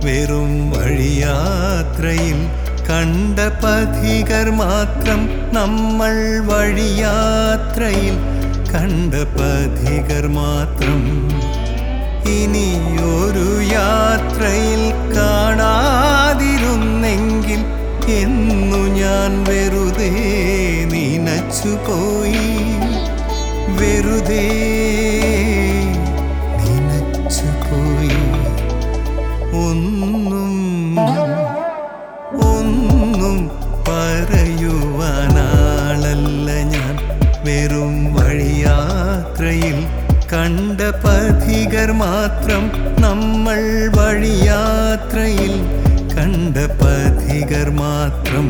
വെറും വഴിയാത്രയിൽ കണ്ട പഥികർ മാത്രം നമ്മൾ വഴിയാത്രയിൽ കണ്ട പഥികർ മാത്രം ഇനിയൊരു യാത്രയിൽ കാണാതിരുന്നെങ്കിൽ എന്നു ഞാൻ വെറുതെ നനച്ചുപോയി വെറുതെ നനച്ചുപോയി ഒന്നും ഒന്നും പറയുവാനാളല്ല ഞാൻ വെറും വഴിയാത്രയിൽ കണ്ട പഥികർ മാത്രം നമ്മൾ വഴിയാത്രയിൽ കണ്ട പഥികർ മാത്രം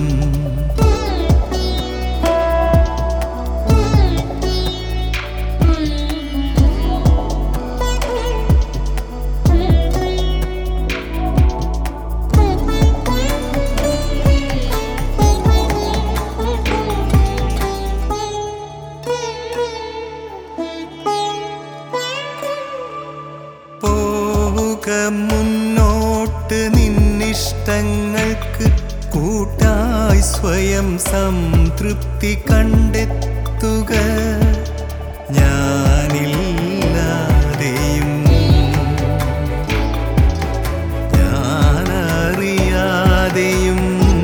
പോവുക മുന്നോട്ട് നിന്നിഷ്ടങ്ങൾക്ക് കൂട്ടായി സ്വയം സംതൃപ്തി കണ്ടെത്തുക ഞാനില്ലാതെയും ഞാനറിയാതെയും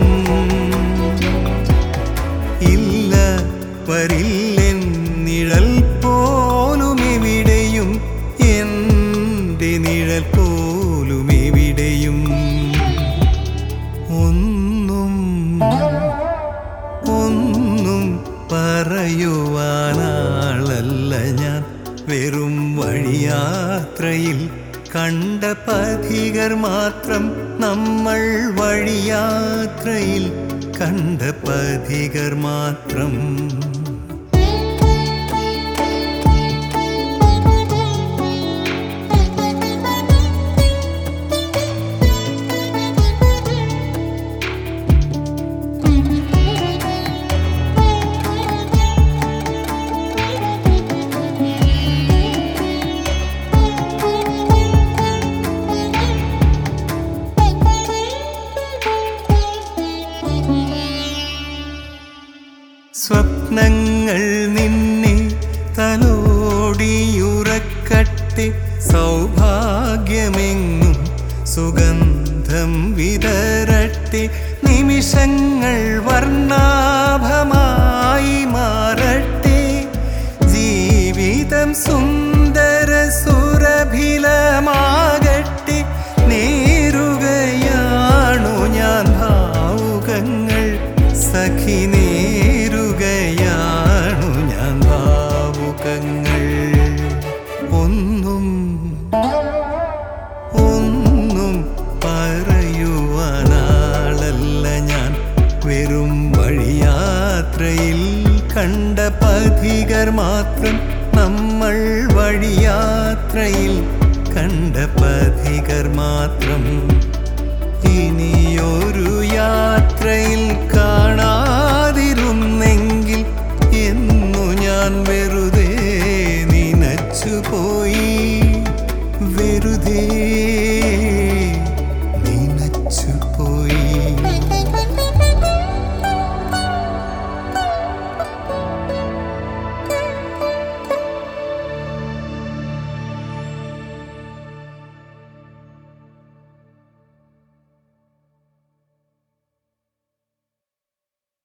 ഇല്ല വരില്ലെന്നിഴൽ പോലും എവിടെയും എൻ്റെ നിഴൽ പോലും എവിടെയും ഒന്നും ഒന്നും പറയുവാനാളല്ല ഞാൻ വെറും വഴിയാത്രയിൽ കണ്ട പഥികർ മാത്രം നമ്മൾ വഴിയാത്രയിൽ കണ്ട പഥികർ മാത്രം സ്വപ്നങ്ങൾ നിന്നെ തലോടിയുറക്കട്ടെ സൗഭാഗ്യമെങ്ങും സുഗന്ധം വിതരട്ടെ നിമിഷങ്ങൾ വർണ്ണാഭമായി മാറട്ടെ ജീവിതം സുന്ദര സുരഭിലമാകട്ടെ നേരുകയാണു ഞാൻ ഭാവുകങ്ങൾ സഖി നേരുകയാണു ഞാൻ ഭാവുകങ്ങൾ ഒന്നും ഒന്നും പറയുവാനാളല്ല ഞാൻ വെറും വഴിയാത്രയിൽ കണ്ട പഥികർ മാത്രം നമ്മൾ വഴിയാത്രയിൽ കണ്ട പഥികർ മാത്രം ഇനിയൊരു യാത്രയിൽ കാണാ